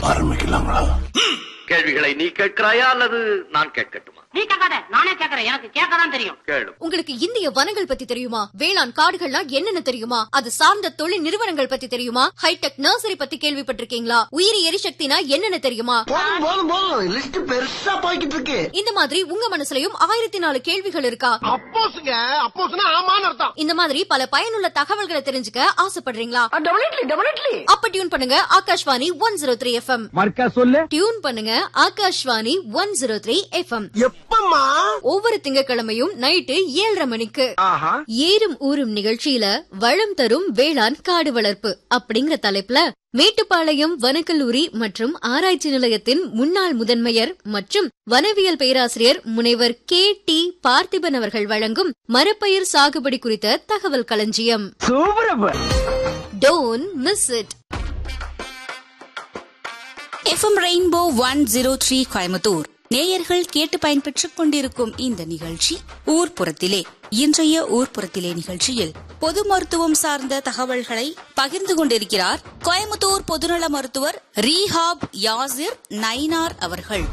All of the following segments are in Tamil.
ஆரம்பிக்கலாங்களா கேள்விகளை நீ கேட்கிறாயா அல்லது நான் கேட்கட்டுமா நீ கேட்காத நானே கேக்குறேன் எனக்கு கேட்கதான் தெரியும் கேளு உங்களுக்கு இந்திய வனங்கள் பத்தி தெரியுமா வேளாண் காடுகள்னா என்னென்ன தெரியுமா அது சார்ந்த தொழில் நிறுவனங்கள் பத்தி தெரியுமா ஹைடெக் நர்சரி பத்தி கேள்விப்பட்டிருக்கீங்களா உயிரி எரிசக்தினா என்னென்ன தெரியுமா போதும் போதும் போதும் லிஸ்ட் பெருசா போய்கிட்டு இருக்கு இந்த மாதிரி உங்க மனசுலயும் ஆயிரத்தி நாலு கேள்விகள் இருக்கா அப்போஸ்ங்க அப்போஸ்னா ஆமான்னு அர்த்தம் இந்த மாதிரி பல பயனுள்ள தகவல்களை தெரிஞ்சுக்க ஆசைப்படுறீங்களா டெபினெட்லி டெபினெட்லி அப்ப டியூன் பண்ணுங்க Akashvani one zero three FM மர்க்கா சொல்லு டியூன் பண்ணுங்க Akashvani one zero three FM எப்பம்மா ஒவ்வொரு திங்கட்கிழமையும் நைட்டு ஏழரை மணிக்கு ஆஹா ஏறும் ஊரும் நிகழ்ச்சியில வளம் தரும் வேளாண் காடு வளர்ப்பு அப்படிங்கிற தலைப்புல மேட்டுப்பாளையம் வனக்கல்லூரி மற்றும் ஆராய்ச்சி நிலையத்தின் முன்னாள் முதன்மையர் மற்றும் வனவியல் பேராசிரியர் முனைவர் கே டி பார்த்திபன் அவர்கள் வழங்கும் மரப்பயிர் சாகுபடி குறித்த தகவல் களஞ்சியம் சூப்பரப்ப don't miss it FM rainbow one zero three Coimbatore நேயர்கள் கேட்டு பயன்பெற்றுக் கொண்டிருக்கும் இந்த நிகழ்ச்சி ஊர்ப்புறத்திலே இன்றைய ஊர்ப்புறத்திலே நிகழ்ச்சியில் பொது மருத்துவம் சார்ந்த தகவல்களை பகிர்ந்து கொண்டிருக்கிறார் கோயம்புத்தூர் பொதுநல மருத்துவர் ரீஹாப் யாசிர் நைனார் அவர்கள்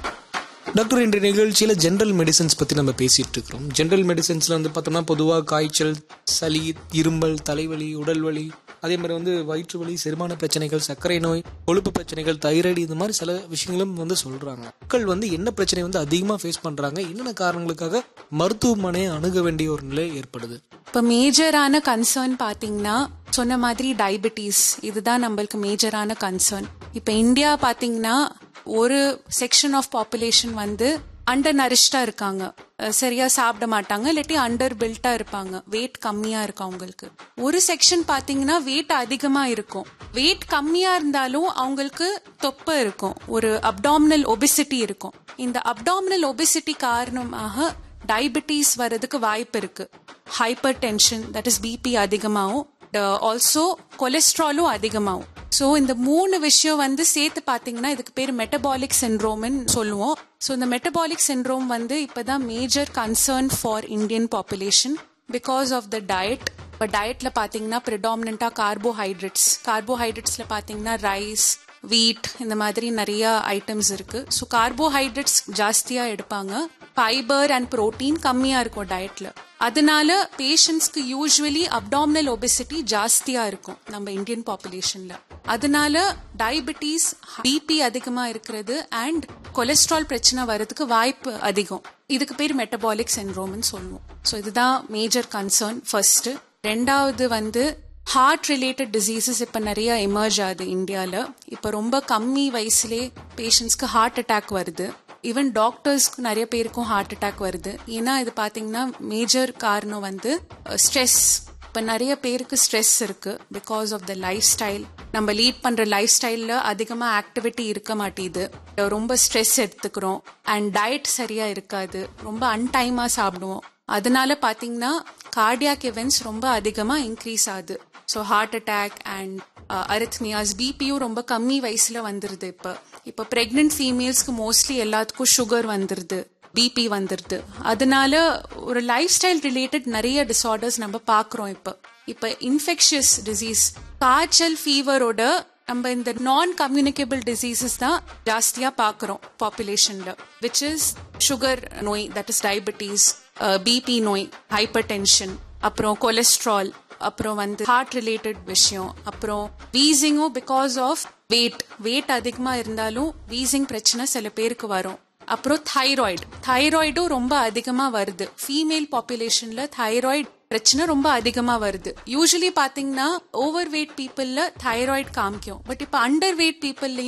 டாக்டர் இன்றைய நிகழ்ச்சியில் ஜென்ரல் மெடிசன்ஸ் பற்றி நம்ம பேசிட்டு இருக்கிறோம் ஜென்ரல் மெடிசன்ஸில் வந்து பார்த்தோம்னா பொதுவாக காய்ச்சல் சளி இருமல் தலைவலி உடல் வலி அதே மாதிரி வந்து வயிற்று வலி செரிமான பிரச்சனைகள் சர்க்கரை நோய் கொழுப்பு பிரச்சனைகள் தைராய்டு இது மாதிரி சில விஷயங்களும் வந்து சொல்கிறாங்க மக்கள் வந்து என்ன பிரச்சனை வந்து அதிகமாக ஃபேஸ் பண்ணுறாங்க என்னென்ன காரணங்களுக்காக மருத்துவமனையை அணுக வேண்டிய ஒரு நிலை ஏற்படுது இப்போ மேஜரான கன்சர்ன் பார்த்தீங்கன்னா சொன்ன மாதிரி டயபிட்டிஸ் இதுதான் நம்மளுக்கு மேஜரான கன்சர்ன் இப்போ இந்தியா பார்த்தீங்கன்னா ஒரு செக்ஷன் ஆஃப் பாப்புலேஷன் வந்து அண்டர் நரிஷ்டா இருக்காங்க அஹ் சரியா சாப்பிட மாட்டாங்க இல்லாட்டி அண்டர் பில்ட்டா இருப்பாங்க வெயிட் கம்மியா இருக்கும் அவங்களுக்கு ஒரு செக்ஷன் பாத்தீங்கன்னா வெயிட் அதிகமா இருக்கும் வெயிட் கம்மியா இருந்தாலும் அவங்களுக்கு தொப்பை இருக்கும் ஒரு அப்டாமினல் ஒபிசிட்டி இருக்கும் இந்த அப்டாமினல் ஒபிசிட்டி காரணமாக டயபிட்டிஸ் வர்றதுக்கு வாய்ப்பு இருக்கு hypertension that is BP அதிகமாகும் ஆல்சோ கொலஸ்ட்ராலும் அதிகமாகும் ஸோ இந்த மூணு விஷயம் வந்து சேர்த்து பார்த்தீங்கன்னா இதுக்கு பேர் மெட்டபாலிக் சிண்ட்ரோம்னு சொல்லுவோம் ஸோ இந்த மெட்டபாலிக் சிண்ட்ரோம் வந்து இப்போதான் major concern for Indian population because of the diet இப்போ டயட்ல பார்த்தீங்கன்னா ப்ரிடாமினண்டா கார்போஹைட்ரேட்ஸ் கார்போஹைட்ரேட்ஸ்ல பார்த்தீங்கன்னா ரைஸ் வீட் இந்த மாதிரி நிறைய ஐட்டம்ஸ் இருக்கு ஸோ கார்போஹைட்ரேட்ஸ் ஜாஸ்தியா எடுப்பாங்க ஃபைபர் அண்ட் புரோட்டீன் கம்மியா இருக்கும் டயட்ல அதனால பேஷண்ட்ஸ்க்கு யூஸ்வலி அப்டாமினல் ஒபிசிட்டி ஜாஸ்தியா இருக்கும் நம்ம இந்தியன் பாப்புலேஷன்ல அதனால டயபிட்டிஸ் பிபி அதிகமா இருக்கிறது அண்ட் கொலஸ்ட்ரால் பிரச்சனை வர்றதுக்கு வாய்ப்பு அதிகம் இதுக்கு பேர் மெட்டபாலிக் சிண்ட்ரோம்னு சொல்லுவோம் ஸோ இதுதான் மேஜர் கன்சர்ன் ஃபர்ஸ்ட் ரெண்டாவது வந்து ஹார்ட் ரிலேட்டட் டிசீசஸ் இப்போ நிறைய எமர்ஜ் ஆகுது இந்தியாவில் இப்போ ரொம்ப கம்மி வயசுலே பேஷண்ட்ஸ்க்கு ஹார்ட் அட்டாக் வருது ஈவன் டாக்டர்ஸ்க்கு நிறைய பேருக்கும் ஹார்ட் அட்டாக் வருது ஏன்னா இது பார்த்தீங்கன்னா மேஜர் காரணம் வந்து ஸ்ட்ரெஸ் இப்போ நிறைய பேருக்கு ஸ்ட்ரெஸ் இருக்கு because of the lifestyle நம்ம லீட் பண்ற லைஃப் ஸ்டைல்ல அதிகமாக ஆக்டிவிட்டி இருக்க மாட்டேது ரொம்ப ஸ்ட்ரெஸ் எடுத்துக்கிறோம் அண்ட் டயட் சரியா இருக்காது ரொம்ப அன்டைமா சாப்பிடுவோம் அதனால பாத்தீங்கன்னா கார்டியாக் இவெண்ட்ஸ் ரொம்ப அதிகமா இன்க்ரீஸ் ஆகுது so heart attack and arrhythmias பிபியும் ரொம்ப கம்மி வயசுல வந்துருது இப்போ இப்போ பிரெக்னென்ட் ஃபீமேல்ஸ்க்கு மோஸ்ட்லி எல்லாத்துக்கும் சுகர் வந்துருது பிபி வந்துருது அதனால ஒரு லைஃப் ஸ்டைல் ரிலேட்டட் நிறைய டிசார்டர்ஸ் நம்ம பார்க்குறோம் இப்போ இப்போ இன்ஃபெக்ஷியஸ் டிசீஸ் காய்ச்சல் ஃபீவரோட நம்ம இந்த நான் கம்யூனிகபிள் டிசீசஸ் தான் ஜாஸ்தியா பார்க்குறோம் பாப்புலேஷன்ல விச் இஸ் சுகர் நோய் தட் இஸ் டயபிட்டிஸ் பிபி நோய் ஹைப்பர் டென்ஷன் அப்புறம் கொலஸ்ட்ரால் அப்புறம் வந்து ஹார்ட் ரிலேட்டட் விஷயம் அப்புறம் வீசிங்கும் பிகாஸ் ஆஃப் வெயிட் வெயிட் அதிகமா இருந்தாலும் வீசிங் பிரச்சனை சில பேருக்கு வரும் அப்புறம் தைராய்டு தைராய்டும் ரொம்ப அதிகமா வருது ஃபீமேல் பாப்புலேஷன்ல தைராய்டு பிரச்சனை ரொம்ப அதிகமா வருது யூஸ்வலி பாத்தீங்கன்னா ஓவர் வெயிட் பீப்புள்ல தைராய்டு காமிக்கும் பட் இப்ப அண்டர் வெயிட் பீப்புள்லயும்